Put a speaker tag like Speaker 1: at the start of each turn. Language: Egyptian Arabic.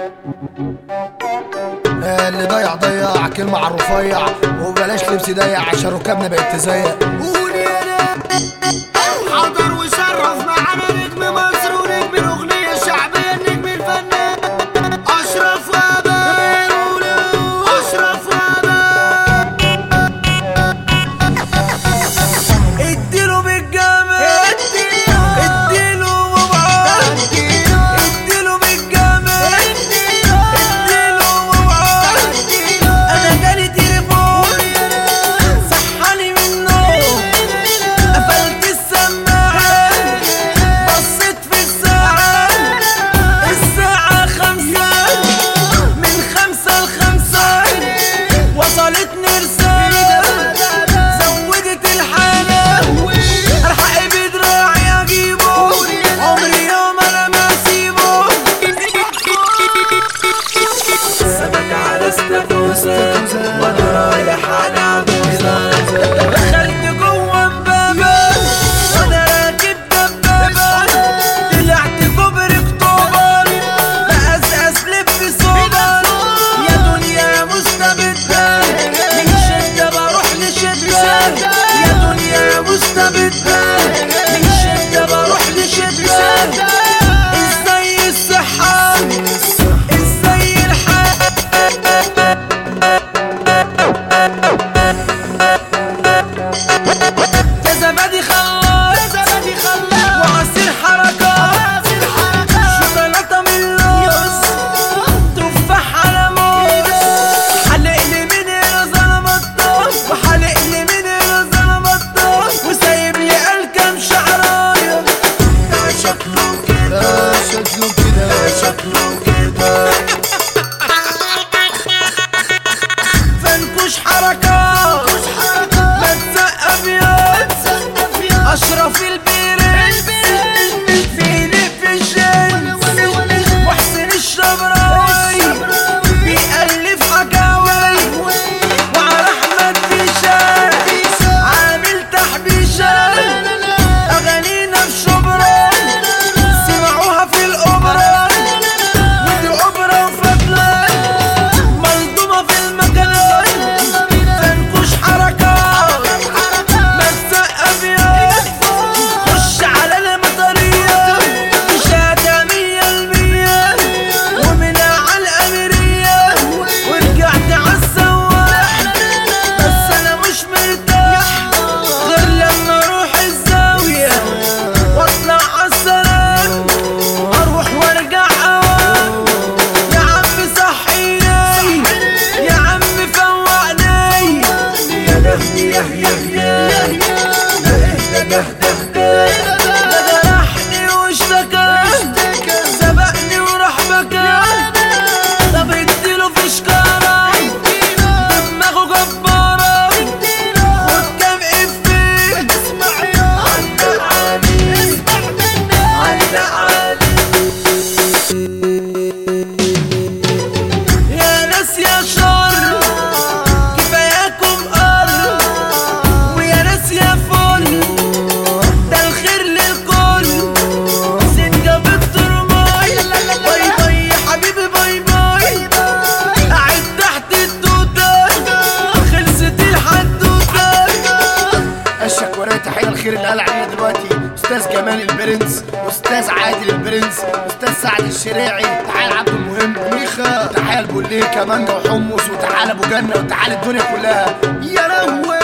Speaker 1: اللي ضيع ضيع كلمة على الرفيع وبلاش لبس ضيق عشان ركابنا بقت تزيق
Speaker 2: قول يا حضر وشرف معانا نجم مصر ونجم الاغنيه الشعبيه النجم الفنان اشرف وابا اشرف وابا اديله بالجامد اديله وبعاد اديله بالجامد اديله وبعاد انا جالي تليفون صحاني من النوم قفلت السماعة بصيت في الساعة الساعة خمسة من خمسة لخمسة وصلتني رسالة زودت الحالة الحق بدراعي اجيبه عمري يوم انا ما اسيبه سمك على استاكوزا وانا رايح على عجوزة دخلت جوه امبابة وانا راكب دبابة طلعت كوبري اكتوبر بأسأس لب سوبر يا دنيا مستبدة من شدة بروح لشدة يا دنيا مستبدة من شدة بروح لشدة ازاي الصحة ازاي الحال يا زبادي خلاص وعصير حركات شوكولاتة من اللوز تفاح على موز حلقلي من هنا ظلم الطف وحلقلي من هنا ظلم الطف وسايب لي الكام شعرايه ده شكله كده
Speaker 1: ده شكله كده
Speaker 2: شكله كده فنكوش حركات ما تسقف يا اشرف البيرنس فيليب الجن وحسين الشبراوي بيألف حكاوي وعلى احمد فيشان عامل تحبيشان اغانينا في شبرا سمعوها في الاوبرا ودي اوبرا وفتلة مصدومة في المكان فنكوش حركات ما تسقف يا خش على المطرية شاتة مية المية ومنها على الأميرية ورجعت عالسواح بس أنا مش مرتاح غير لما أروح الزاوية وأطلع عالسلام أروح وأرجع أوام يا عم صحيني يا عم فوقني يا دهني يا يا يا ده ده ده ده جرحني واشتكى سبقني وراح بكى طب اديله في شكارة دماغه جبارة خد كام افيه عندك عالي عندك عالي يا ناس يا شر كفاياكم قر ويا ناس يا فل ده الخير للكل سنجة بالترماي باي باي يا حبيبي باي باي قاعد تحت التوتة خلصت الحدوتة
Speaker 1: الشكورية تحية الخير اللي قال علينا دلوقتي استاذ جمال البرنس استاذ عادل البرنس استاذ سعد الشريعي تعال عبد المهم ميخا تعال بوليه كمانجا وحمص وتعال ابو جنة وتعال الدنيا كلها يا لهوي